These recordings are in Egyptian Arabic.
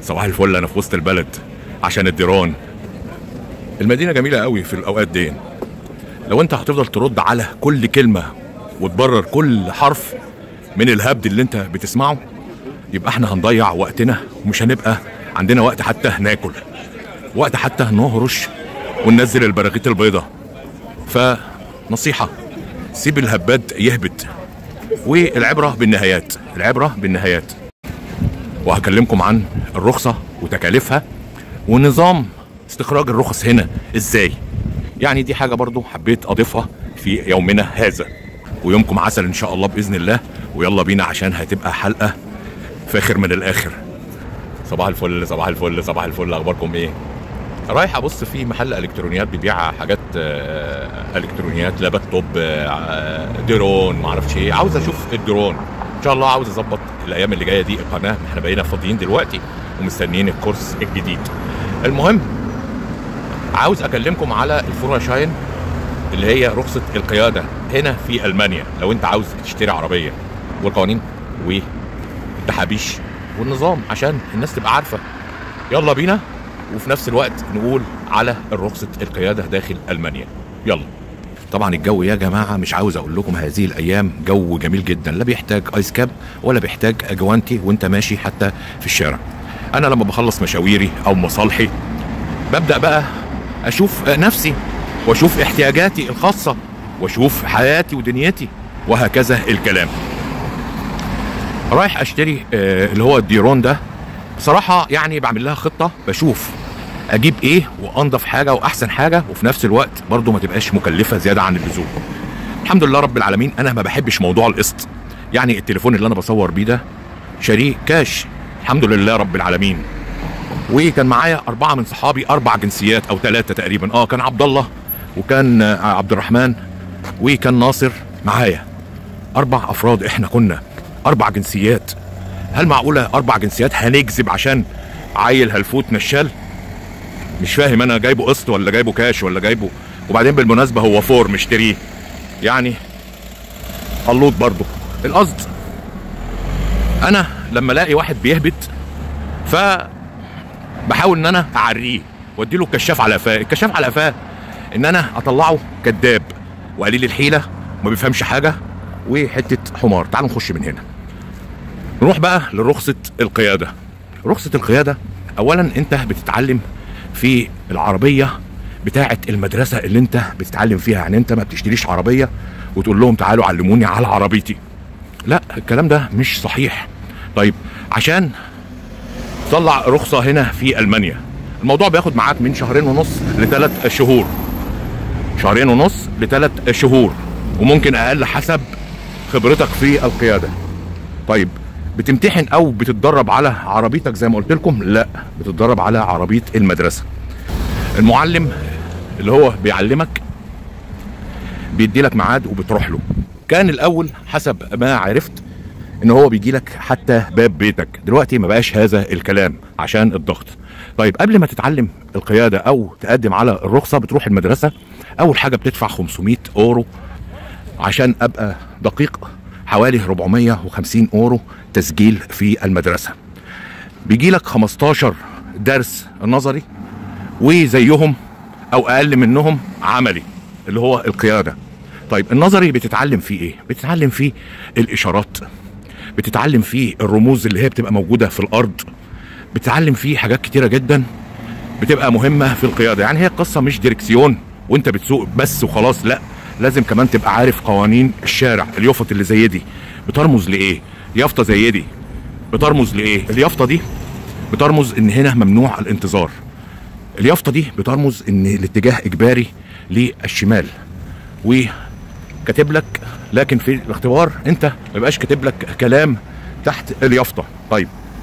صباح الفل انا في وسط البلد عشان الديران المدينه جميله قوي في الاوقات دي لو انت هتفضل ترد على كل كلمه وتبرر كل حرف من الهبد اللي انت بتسمعه يبقى احنا هنضيع وقتنا ومش هنبقى عندنا وقت حتى ناكل وقت حتى نهرش وننزل البراغيث البيضاء فنصيحه سيب الهباد يهبد والعبره بالنهايات العبره بالنهايات وهكلمكم عن الرخصه وتكاليفها ونظام استخراج الرخص هنا ازاي يعني دي حاجه برضو حبيت اضيفها في يومنا هذا ويومكم عسل ان شاء الله باذن الله ويلا بينا عشان هتبقى حلقه فاخر من الاخر صباح الفل صباح الفل صباح الفل اخباركم ايه رايح ابص في محل الكترونيات بيبيع حاجات آه، الكترونيات لابتوب آه، درون معرفش ايه عاوز اشوف الدرون ان شاء الله عاوز اظبط الايام اللي جايه دي القناه احنا بقينا فاضيين دلوقتي ومستنيين الكورس الجديد المهم عاوز اكلمكم على الفورشاين اللي هي رخصه القياده هنا في المانيا لو انت عاوز تشتري عربيه والقوانين والتحابيش والنظام عشان الناس تبقى عارفه يلا بينا وفي نفس الوقت نقول على رخصه القياده داخل المانيا يلا طبعا الجو يا جماعه مش عاوز اقول لكم هذه الايام جو جميل جدا لا بيحتاج ايس كاب ولا بيحتاج جوانتي وانت ماشي حتى في الشارع انا لما بخلص مشاويري او مصالحي ببدا بقى اشوف نفسي واشوف احتياجاتي الخاصه واشوف حياتي ودنيتي وهكذا الكلام رايح اشتري آه، اللي هو الديرون ده بصراحه يعني بعمل لها خطه بشوف اجيب ايه وانضف حاجه واحسن حاجه وفي نفس الوقت برضو ما تبقاش مكلفه زياده عن اللزوم الحمد لله رب العالمين انا ما بحبش موضوع القسط يعني التليفون اللي انا بصور بيه ده شاريه كاش الحمد لله رب العالمين وكان معايا اربعه من صحابي اربع جنسيات او ثلاثه تقريبا اه كان عبد الله وكان آه، عبد الرحمن وكان ناصر معايا اربع افراد احنا كنا اربع جنسيات هل معقوله اربع جنسيات هنكذب عشان عيل هلفوت نشال مش فاهم انا جايبه قسط ولا جايبه كاش ولا جايبه وبعدين بالمناسبه هو فور مشتريه يعني خلوط برضه القصد انا لما الاقي واحد بيهبط ف بحاول ان انا اعريه واديله الكشاف على قفاه الكشاف على قفاه ان انا اطلعه كذاب وقليل الحيله وما بيفهمش حاجه وحته حمار تعالوا نخش من هنا نروح بقى لرخصه القياده رخصه القياده اولا انت بتتعلم في العربيه بتاعه المدرسه اللي انت بتتعلم فيها يعني انت ما بتشتريش عربيه وتقول لهم تعالوا علموني على عربيتي لا الكلام ده مش صحيح طيب عشان تطلع رخصه هنا في المانيا الموضوع بياخد معاك من شهرين ونص لثلاث شهور شهرين ونص لثلاث شهور وممكن اقل حسب خبرتك في القياده طيب بتمتحن او بتتدرب على عربيتك زي ما قلت لكم لا بتتدرب على عربيه المدرسه المعلم اللي هو بيعلمك بيدي لك ميعاد وبتروح له كان الاول حسب ما عرفت ان هو بيجي لك حتى باب بيتك دلوقتي ما بقاش هذا الكلام عشان الضغط طيب قبل ما تتعلم القياده او تقدم على الرخصه بتروح المدرسه اول حاجه بتدفع 500 اورو عشان ابقى دقيق حوالي 450 اورو تسجيل في المدرسه بيجي لك 15 درس نظري وزيهم او اقل منهم عملي اللي هو القياده طيب النظري بتتعلم فيه ايه بتتعلم فيه الاشارات بتتعلم فيه الرموز اللي هي بتبقى موجوده في الارض بتتعلم فيه حاجات كتيره جدا بتبقى مهمه في القياده يعني هي القصه مش ديركسيون وانت بتسوق بس وخلاص لا لازم كمان تبقى عارف قوانين الشارع اليافط اللي زي دي بترمز لايه يافطه زي دي بترمز لايه اليافطه دي بترمز ان هنا ممنوع الانتظار اليافطه دي بترمز ان الاتجاه اجباري للشمال وكاتب لك لكن في الاختبار انت ما يبقاش كاتب لك كلام تحت اليافطه طيب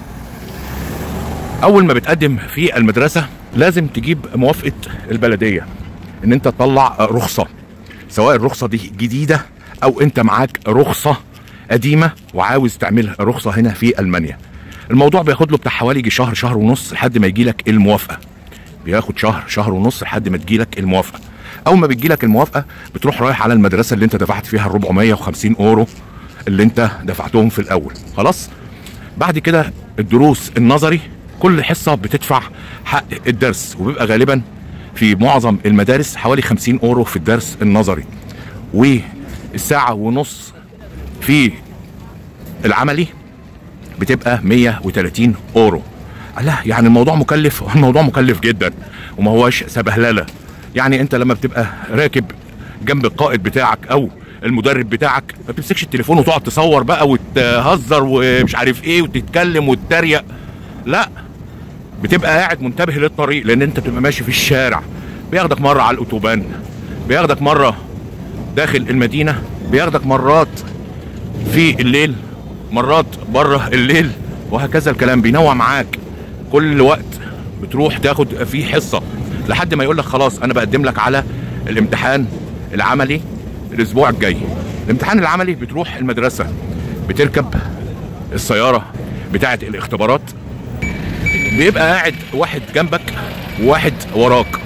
اول ما بتقدم في المدرسه لازم تجيب موافقه البلديه ان انت تطلع رخصه سواء الرخصه دي جديده او انت معاك رخصه قديمه وعاوز تعمل رخصه هنا في المانيا الموضوع بياخد له بتاع حوالي يجي شهر شهر ونص لحد ما يجي لك الموافقه بياخد شهر شهر ونص لحد ما تجي لك الموافقه اول ما بتجي لك الموافقه بتروح رايح على المدرسه اللي انت دفعت فيها ال 450 اورو اللي انت دفعتهم في الاول خلاص بعد كده الدروس النظري كل حصه بتدفع حق الدرس وبيبقى غالبا في معظم المدارس حوالي 50 اورو في الدرس النظري والساعه ونص في العملي بتبقى 130 اورو لا يعني الموضوع مكلف الموضوع مكلف جدا وما هوش سبهلله يعني انت لما بتبقى راكب جنب القائد بتاعك او المدرب بتاعك ما بتمسكش التليفون وتقعد تصور بقى وتهزر ومش عارف ايه وتتكلم وتتريق لا بتبقى قاعد منتبه للطريق لان انت بتبقى ماشي في الشارع بياخدك مره على الاوتوبان بياخدك مره داخل المدينه بياخدك مرات في الليل مرات بره الليل وهكذا الكلام بينوع معاك كل وقت بتروح تاخد فيه حصه لحد ما يقول لك خلاص انا بقدم لك على الامتحان العملي الاسبوع الجاي الامتحان العملي بتروح المدرسه بتركب السياره بتاعه الاختبارات بيبقى قاعد واحد جنبك وواحد وراك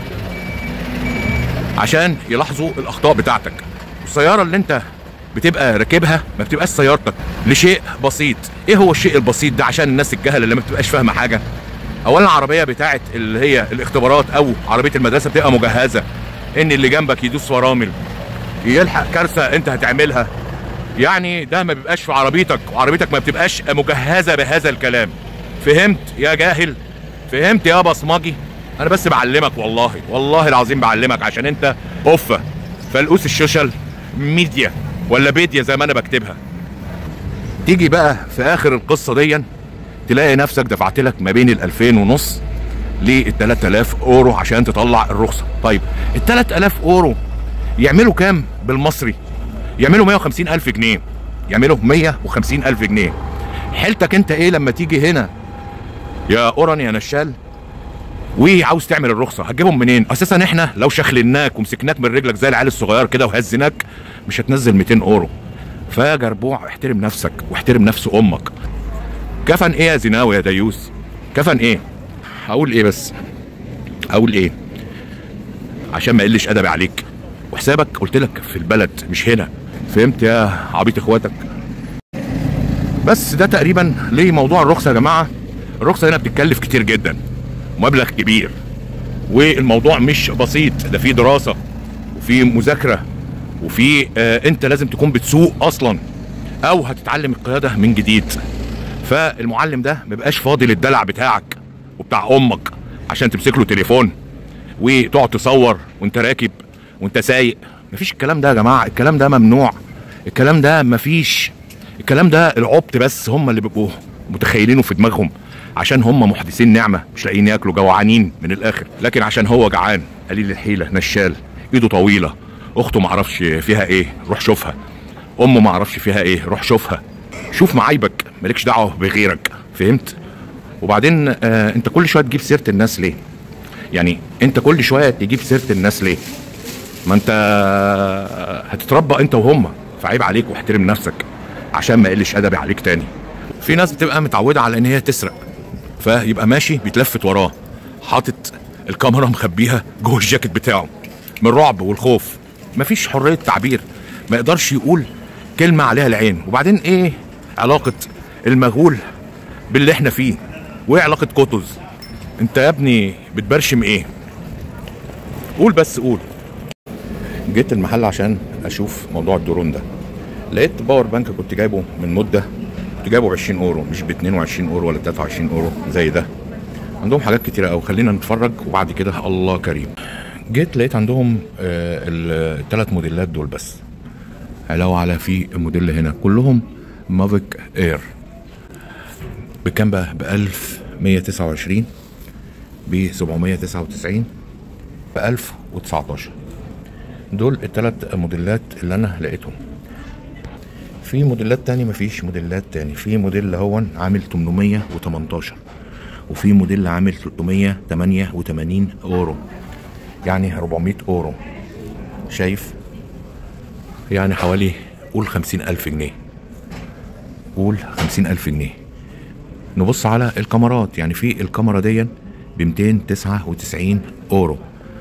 عشان يلاحظوا الاخطاء بتاعتك السياره اللي انت بتبقى راكبها ما بتبقاش سيارتك لشيء بسيط ايه هو الشيء البسيط ده عشان الناس الجهله اللي ما بتبقاش فاهمه حاجه اولا العربيه بتاعت اللي هي الاختبارات او عربيه المدرسه بتبقى مجهزه ان اللي جنبك يدوس فرامل يلحق كارثه انت هتعملها يعني ده ما بيبقاش في عربيتك وعربيتك ما بتبقاش مجهزه بهذا الكلام فهمت يا جاهل فهمت يا بصمجي انا بس بعلمك والله والله العظيم بعلمك عشان انت اوفه فلقوس السوشيال ميديا ولا بيديا زي ما انا بكتبها تيجي بقى في اخر القصه دي تلاقي نفسك دفعت لك ما بين ال 2000 ونص لل 3000 اورو عشان تطلع الرخصه طيب ال 3000 اورو يعملوا كام بالمصري يعملوا 150 الف جنيه يعملوا 150 الف جنيه حيلتك انت ايه لما تيجي هنا يا اوران يا نشال وعاوز تعمل الرخصه هتجيبهم منين اساسا احنا لو شخلناك ومسكناك من رجلك زي العيال الصغير كده وهزناك مش هتنزل 200 اورو فيا جربوع احترم نفسك واحترم نفس امك كفن ايه يا زناوي يا ديوس كفن ايه هقول ايه بس هقول ايه عشان ما يقلش ادبي عليك وحسابك قلت لك في البلد مش هنا فهمت يا عبيط اخواتك بس ده تقريبا ليه موضوع الرخصه يا جماعه الرخصه هنا بتتكلف كتير جدا مبلغ كبير والموضوع مش بسيط ده في دراسه وفي مذاكره وفي آه انت لازم تكون بتسوق اصلا او هتتعلم القياده من جديد فالمعلم ده ما بقاش فاضي للدلع بتاعك وبتاع امك عشان تمسك له تليفون وتقعد تصور وانت راكب وانت سايق مفيش الكلام ده يا جماعه الكلام ده ممنوع الكلام ده مفيش الكلام ده العبط بس هم اللي بيبقوا متخيلينه في دماغهم عشان هم محدثين نعمه مش لاقيين ياكلوا جوعانين من الاخر لكن عشان هو جعان قليل الحيله نشال ايده طويله اخته معرفش فيها ايه روح شوفها امه معرفش فيها ايه روح شوفها شوف معايبك مالكش دعوه بغيرك فهمت وبعدين آه انت كل شويه تجيب سيره الناس ليه يعني انت كل شويه تجيب سيره الناس ليه ما انت هتتربى انت وهم فعيب عليك واحترم نفسك عشان ما يقلش ادبي عليك تاني في ناس بتبقى متعوده على ان هي تسرق فيبقى ماشي بيتلفت وراه حاطط الكاميرا مخبيها جوه الجاكيت بتاعه من الرعب والخوف مفيش حريه تعبير ما يقدرش يقول كلمه عليها العين وبعدين ايه علاقه المغول باللي احنا فيه وايه علاقه كوتوز انت يا ابني بتبرشم ايه قول بس قول جيت المحل عشان اشوف موضوع الدرون ده لقيت باور بانك كنت جايبه من مده كنت جايبه ب 20 اورو مش ب 22 اورو ولا 23 اورو زي ده عندهم حاجات كتيره قوي خلينا نتفرج وبعد كده الله كريم جيت لقيت عندهم الثلاث موديلات دول بس علاوه على في موديل هنا كلهم مافيك اير بكام بقى ب 1129 ب 799 ب 1019 دول الثلاث موديلات اللي انا لقيتهم في موديلات تاني مفيش موديلات تاني في موديل هو عامل 818 وفي موديل عامل 388 اورو يعني 400 اورو شايف يعني حوالي قول خمسين ألف جنيه قول خمسين ألف جنيه نبص على الكاميرات يعني في الكاميرا دي ب 299 اورو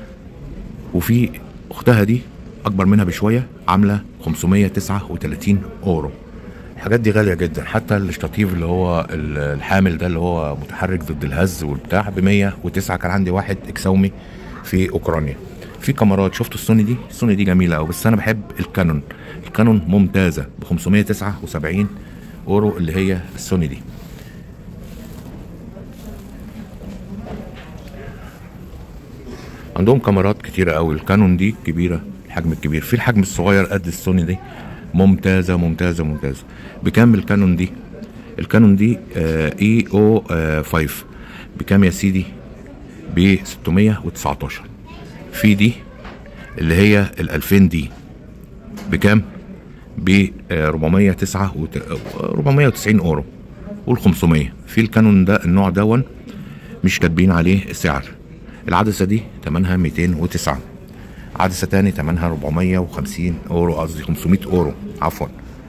وفي اختها دي اكبر منها بشويه عامله 539 اورو الحاجات دي غاليه جدا حتى الشطيف اللي هو ال- الحامل ده اللي هو متحرك ضد الهز والبتاع ب 109 كان عندي واحد اكساومي في اوكرانيا في كاميرات شفتوا السوني دي السوني دي جميله قوي بس انا بحب الكانون الكانون ممتازه ب 579 اورو اللي هي السوني دي عندهم كاميرات كتيرة قوي الكانون دي كبيرة الحجم الكبير في الحجم الصغير قد السوني دي ممتازة ممتازة ممتازة بكام الكانون دي الكانون دي اي او 5 بكام يا سيدي ب 619 في دي اللي هي ال 2000 دي بكام ب 409 490 اورو قول 500 في الكانون ده النوع دون مش كاتبين عليه سعر العدسة دي تمنها 209 عدسة تاني تمنها 450 اورو قصدي 500 اورو عفوا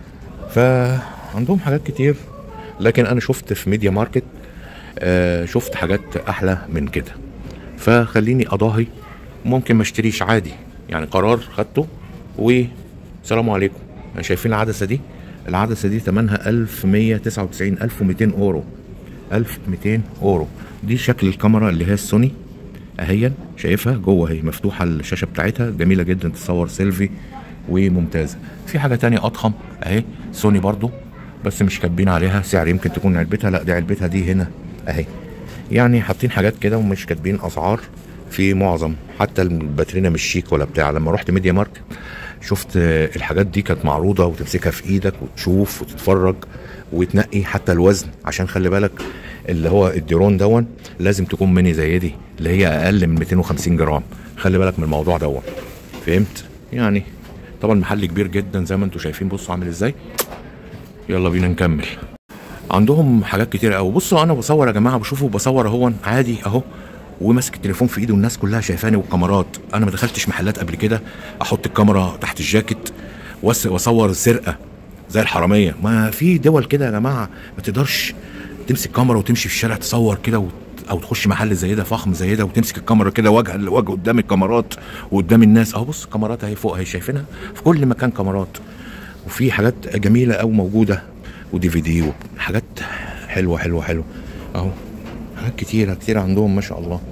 فعندهم حاجات كتير لكن انا شفت في ميديا ماركت آه شفت حاجات احلى من كده فخليني اضاهي ممكن ما اشتريش عادي يعني قرار خدته وسلام عليكم يعني شايفين العدسة دي العدسة دي تمنها 1199 1200 اورو 1200 اورو دي شكل الكاميرا اللي هي السوني اهي شايفها جوه اهي مفتوحه الشاشه بتاعتها جميله جدا تصور سيلفي وممتازه في حاجه تانية اضخم اهي سوني برضو بس مش كاتبين عليها سعر يمكن تكون علبتها لا دي علبتها دي هنا اهي يعني حاطين حاجات كده ومش كاتبين اسعار في معظم حتى الباترينا مش شيك ولا بتاع لما رحت ميديا ماركت شفت آه، الحاجات دي كانت معروضه وتمسكها في ايدك وتشوف وتتفرج وتنقي حتى الوزن عشان خلي بالك اللي هو الديرون دون لازم تكون ميني زي دي اللي هي اقل من 250 جرام خلي بالك من الموضوع دون فهمت يعني طبعا محل كبير جدا زي ما انتم شايفين بصوا عامل ازاي يلا بينا نكمل عندهم حاجات كتير قوي بصوا انا بصور يا جماعه بشوفه بصور اهو عادي اهو وماسك التليفون في ايده والناس كلها شايفاني والكاميرات انا ما دخلتش محلات قبل كده احط الكاميرا تحت الجاكيت وأس- واصور سرقه زي الحراميه ما في دول كده يا جماعه ما تقدرش تمسك كاميرا وتمشي في الشارع تصور كده وت... او تخش محل زي ده فخم زي ده وتمسك الكاميرا كده وجه لوجه قدام الكاميرات وقدام الناس اهو بص كاميرات اهي فوق اهي شايفينها في كل مكان كاميرات وفي حاجات جميله قوي موجوده ودي في دي وحاجات حلوه حلوه حلوه اهو حاجات كتيره كتيره عندهم ما شاء الله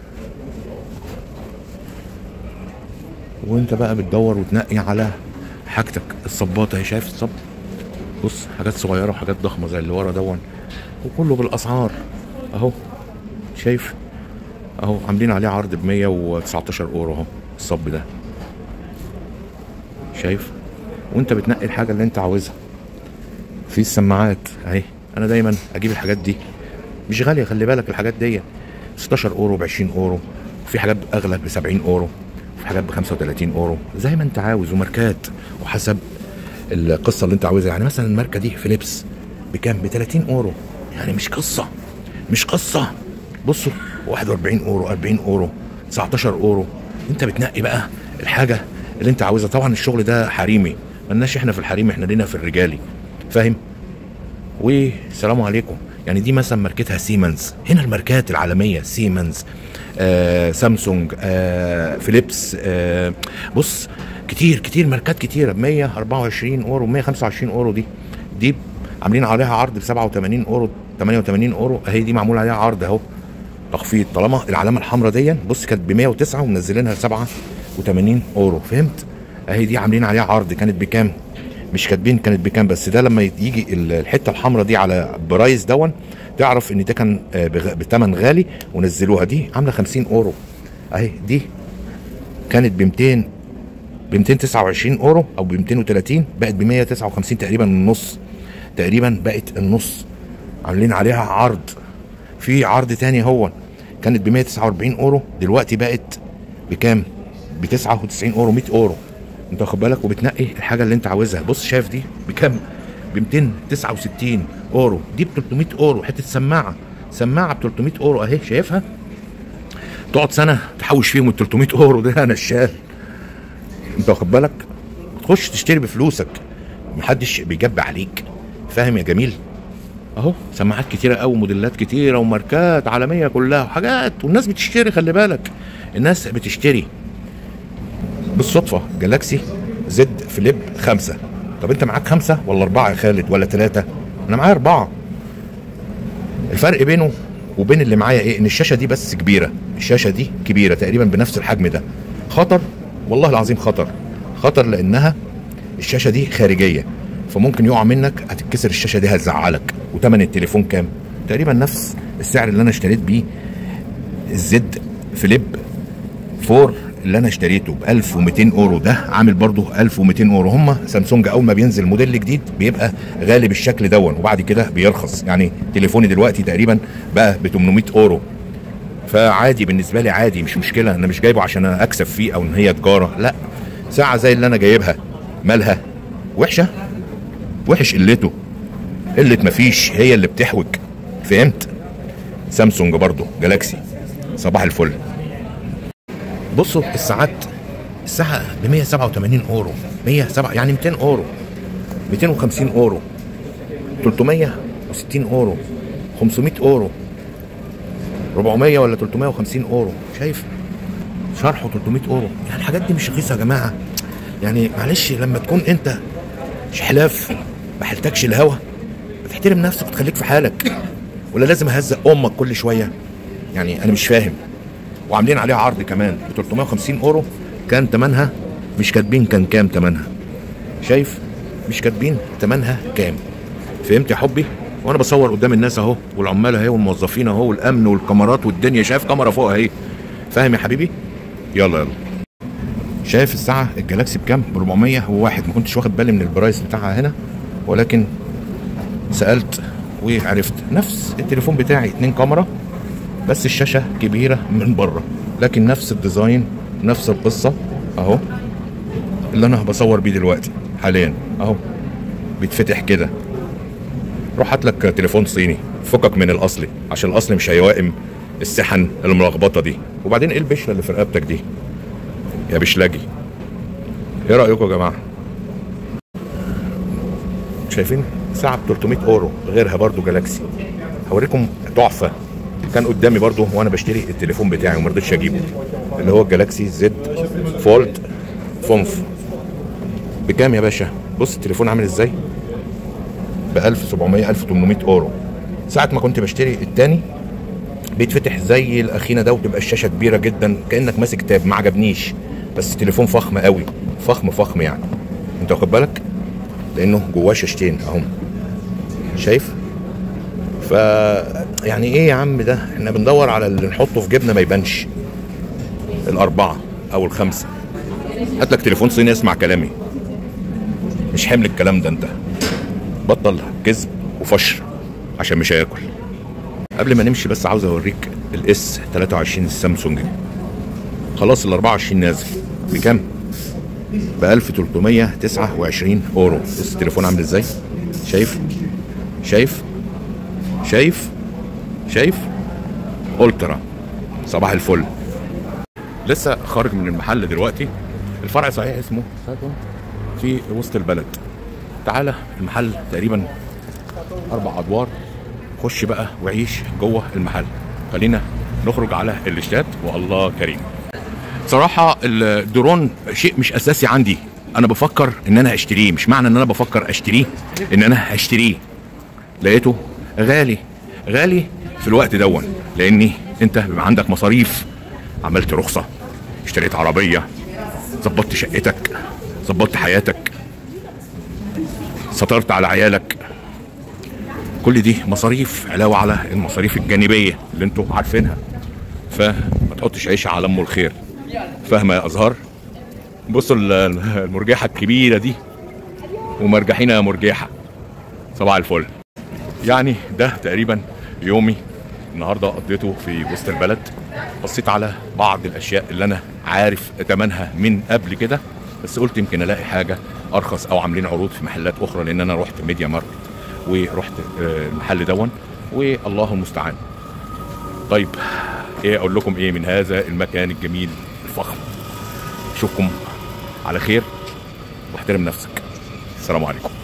وانت بقى بتدور وتنقي على حاجتك الصباطه اهي شايف الصب بص حاجات صغيره وحاجات ضخمه زي اللي ورا دون وكله بالاسعار اهو شايف اهو عاملين عليه عرض ب 119 اورو اهو الصب ده شايف وانت بتنقي الحاجه اللي انت عاوزها في السماعات اهي انا دايما اجيب الحاجات دي مش غاليه خلي بالك الحاجات دي 16 اورو ب 20 اورو وفي حاجات اغلى ب 70 اورو وفي حاجات ب 35 اورو زي ما انت عاوز وماركات وحسب القصه اللي انت عاوزها يعني مثلا الماركه دي فيليبس بكام ب 30 اورو يعني مش قصه مش قصه بصوا 41 اورو 40 اورو 19 اورو انت بتنقي بقى الحاجه اللي انت عاوزها طبعا الشغل ده حريمي ملناش احنا في الحريمي احنا لينا في الرجالي فاهم والسلام عليكم يعني دي مثلا ماركتها سيمنز هنا الماركات العالميه سيمنز آه سامسونج آه فيليبس آه بص كتير كتير ماركات كتيره ب 124 اورو 125 اورو دي دي عاملين عليها عرض ب 87 اورو 88 اورو اهي دي معمول عليها عرض اهو تخفيض طالما العلامه الحمراء دي بص كانت ب 109 ومنزلينها 87 اورو فهمت اهي دي عاملين عليها عرض كانت بكام مش كاتبين كانت بكام بس ده لما يجي ال- الحته الحمراء دي على برايس دون تعرف ان ده كان آه، بغ- بثمن غالي ونزلوها دي عامله 50 اورو اهي دي كانت ب 200 ب 229 اورو او ب 230 بقت ب 159 تقريبا النص تقريبا بقت النص عاملين عليها عرض في عرض تاني هو كانت ب 149 اورو دلوقتي بقت بكام؟ ب 99 اورو 100 اورو انت واخد بالك وبتنقي الحاجه اللي انت عاوزها بص شايف دي بكام؟ ب 269 اورو دي ب 300 اورو حته سماعه سماعه ب 300 اورو اهي شايفها تقعد سنه تحوش فيهم ال 300 اورو ده انا الشال انت واخد بالك تخش تشتري بفلوسك محدش بيجب عليك فاهم يا جميل اهو سماعات كتيره قوي موديلات كتيره وماركات عالميه كلها وحاجات والناس بتشتري خلي بالك الناس بتشتري بالصدفه جالاكسي زد فليب خمسة طب انت معاك خمسه ولا اربعه يا خالد ولا ثلاثه انا معايا اربعه الفرق بينه وبين اللي معايا ايه ان الشاشه دي بس كبيره الشاشه دي كبيره تقريبا بنفس الحجم ده خطر والله العظيم خطر خطر لانها الشاشه دي خارجيه فممكن يقع منك هتتكسر الشاشه دي هتزعلك وتمن التليفون كام تقريبا نفس السعر اللي انا اشتريت بيه الزد فليب 4 اللي انا اشتريته ب 1200 اورو ده عامل برضه 1200 اورو هم سامسونج اول ما بينزل موديل جديد بيبقى غالي بالشكل دون وبعد كده بيرخص يعني تليفوني دلوقتي تقريبا بقى ب 800 اورو فعادي بالنسبه لي عادي مش مشكله انا مش جايبه عشان انا اكسب فيه او ان هي تجاره لا ساعه زي اللي انا جايبها مالها وحشه وحش قلته قله مفيش هي اللي بتحوج فهمت سامسونج برضه جالاكسي صباح الفل بصوا الساعات الساعة ب 187 اورو 107 يعني 200 اورو 250 اورو 360 اورو 500 اورو 400 ولا 350 اورو شايف شرحه 300 اورو يعني الحاجات دي مش رخيصه يا جماعه يعني معلش لما تكون انت شحلاف ما حلتكش الهوا بتحترم نفسك وتخليك في حالك ولا لازم اهزق امك كل شويه يعني انا مش فاهم وعاملين عليها عرض كمان ب 350 اورو كان تمنها مش كاتبين كان كام تمنها شايف مش كاتبين تمنها كام فهمت يا حبي وانا بصور قدام الناس اهو والعمال اهي والموظفين اهو والامن والكاميرات والدنيا شايف كاميرا فوق اهي فاهم يا حبيبي يلا يلا شايف الساعة الجالاكسي بكام؟ ب 400 وواحد ما كنتش واخد بالي من البرايس بتاعها هنا ولكن سألت وعرفت نفس التليفون بتاعي اتنين كاميرا بس الشاشة كبيرة من بره لكن نفس الديزاين نفس القصة اهو اللي انا بصور بيه دلوقتي حاليا اهو بيتفتح كده روح هات لك تليفون صيني فكك من الاصلي عشان الاصلي مش هيوائم السحن الملخبطه دي وبعدين ايه البشره اللي في رقبتك دي يا بشلاجي ايه رايكم يا جماعه شايفين ساعه ب 300 اورو غيرها برضو جالاكسي هوريكم تحفه كان قدامي برضو وانا بشتري التليفون بتاعي وما رضيتش اجيبه اللي هو الجالاكسي زد فولد فونف بكام يا باشا بص التليفون عامل ازاي ب 1700 1800 اورو ساعه ما كنت بشتري التاني بيتفتح زي الاخينا ده وتبقى الشاشه كبيره جدا كانك ماسك تاب ما عجبنيش بس تليفون فخم قوي فخم فخم يعني انت واخد بالك لانه جواه شاشتين اهم شايف ف يعني ايه يا عم ده احنا بندور على اللي نحطه في جيبنا ما يبانش الاربعه او الخمسه هات لك تليفون صيني اسمع كلامي مش حمل الكلام ده انت بطل كذب وفشر عشان مش هياكل قبل ما نمشي بس عاوز اوريك الاس 23 السامسونج خلاص ال 24 نازل بكام؟ ب 1329 اورو بص التليفون عامل ازاي؟ شايف؟ شايف؟ شايف؟ شايف؟ الترا صباح الفل لسه خارج من المحل دلوقتي الفرع صحيح اسمه في وسط البلد تعالى المحل تقريبا اربع ادوار خش بقى وعيش جوه المحل خلينا نخرج على الاشتات والله كريم صراحة الدرون شيء مش اساسي عندي انا بفكر ان انا اشتريه مش معنى ان انا بفكر اشتريه ان انا هشتريه لقيته غالي غالي في الوقت دون لاني انت بيبقى عندك مصاريف عملت رخصة اشتريت عربية ظبطت شقتك ظبطت حياتك سطرت على عيالك كل دي مصاريف علاوه على المصاريف الجانبيه اللي انتوا عارفينها فما تحطش عيش على ام الخير فاهمه يا ازهار بصوا المرجحه الكبيره دي ومرجحينا مرجحه صباح الفل يعني ده تقريبا يومي النهارده قضيته في وسط البلد بصيت على بعض الاشياء اللي انا عارف ثمنها من قبل كده بس قلت يمكن الاقي حاجه ارخص او عاملين عروض في محلات اخرى لان انا رحت ميديا ماركت ورحت المحل دون والله المستعان طيب ايه اقول لكم ايه من هذا المكان الجميل الفخم اشوفكم على خير واحترم نفسك السلام عليكم